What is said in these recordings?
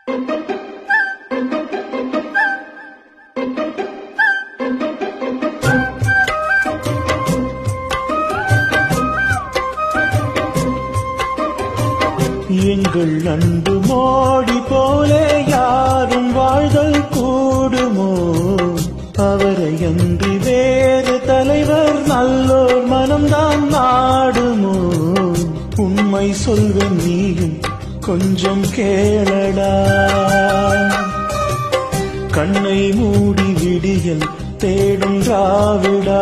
எங்கள் அன்பு மோடி போலே யாரும் வாழ்தல் கூடுமோ அவரை அன்றி வேறு தலைவர் நல்லோர் மனம்தான் நாடுமோ உண்மை சொல்வேன் நீயும் கொஞ்சம் கேளடா கண்ணை மூடி விடியல் தேடும் ராவிடா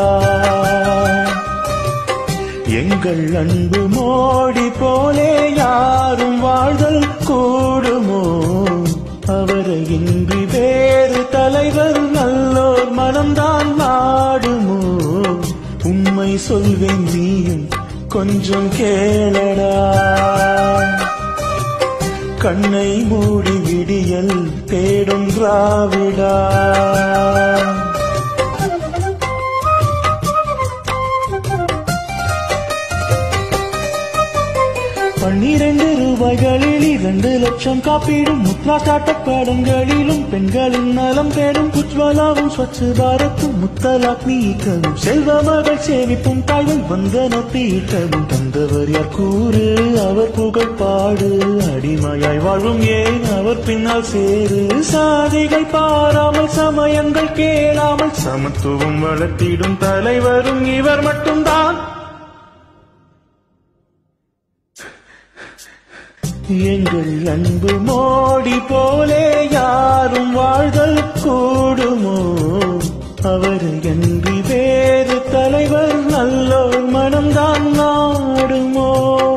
எங்கள் அன்பு மோடி போலே யாரும் வாழ்தல் கூடுமோ அவரை இன்றி வேறு தலைவர் நல்லோர் மனம்தான் நாடுமோ உண்மை சொல்வேன் நீயும் கொஞ்சம் கேளடா கண்ணை மூடி விடியல் தேடும் திராவிடா பன்னிரண்டு ரூபாய்களில் இரண்டு லட்சம் காப்பீடும் முத்ரா ஸ்டார்ட் பாடங்களிலும் பெண்களின் நலம் தேடும் உஜ்வலாவும் ஸ்வச் பாரத்தும் முத்தலாக் நீக்கவும் செல்வ மகள் சேமிப்பும் தாய்வல் வந்தன தீட்டவும் தந்தவர் யார் கூறு அவர் புகழ் பாடு அடிமையாய் வாழும் ஏன் அவர் பின்னால் சேரு சாதிகள் பாராமல் சமயங்கள் கேளாமல் சமத்துவம் வளர்த்திடும் தலைவரும் இவர் மட்டும்தான் எங்கள் அன்பு மோடி போலே யாரும் வாழ்தல் கூடுமோ அவர் என்று வேறு தலைவர் நல்லோர் மனம்தான் நாடுமோ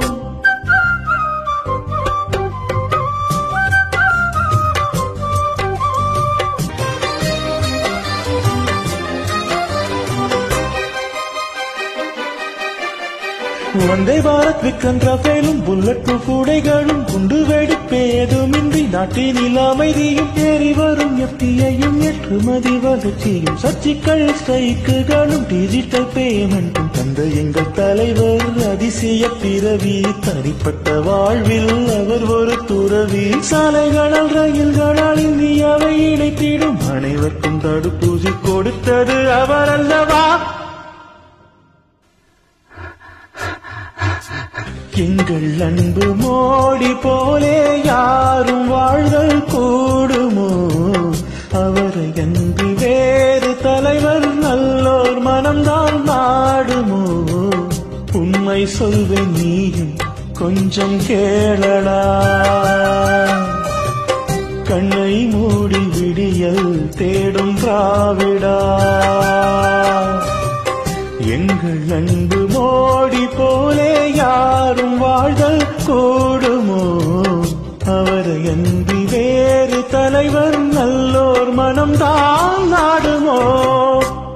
வந்தே பாரத் விக்ரம் ரஃபேலும் புல்லட் ப்ரூஃப் உடைகளும் குண்டு வெடிப்பேதுமின்றி நாட்டினில் அமைதியும் ஏறி வரும் எஃப்டிஐயும் ஏற்றுமதி வளர்ச்சியும் சர்ச்சிக்கல் ஸ்ட்ரைக்குகளும் டிஜிட்டல் பேமெண்ட்டும் தந்த எங்கள் தலைவர் அதிசய பிறவி தனிப்பட்ட வாழ்வில் அவர் ஒரு துறவி சாலைகளால் ரயில்களால் இந்தியாவை இணைத்திடும் அனைவருக்கும் தடுப்பூசி கொடுத்தது அவர் அல்லவா எங்கள் அன்பு மோடி போலே யாரும் வாழ்தல் கூடுமோ அவரை அன்றி வேறு தலைவர் நல்லோர் மனம்தான் நாடுமோ உண்மை சொல்வேன் நீயும் கொஞ்சம் கேளடா கண்ணை மூடி விடியல் தேடும் திராவிடா எங்கள் அன்பு மோடி போலே யாரும் வாழ்தல் கூடுமோ அவரை அன்றி வேறு தலைவர் நல்லோர் மனம்தான் நாடுமோ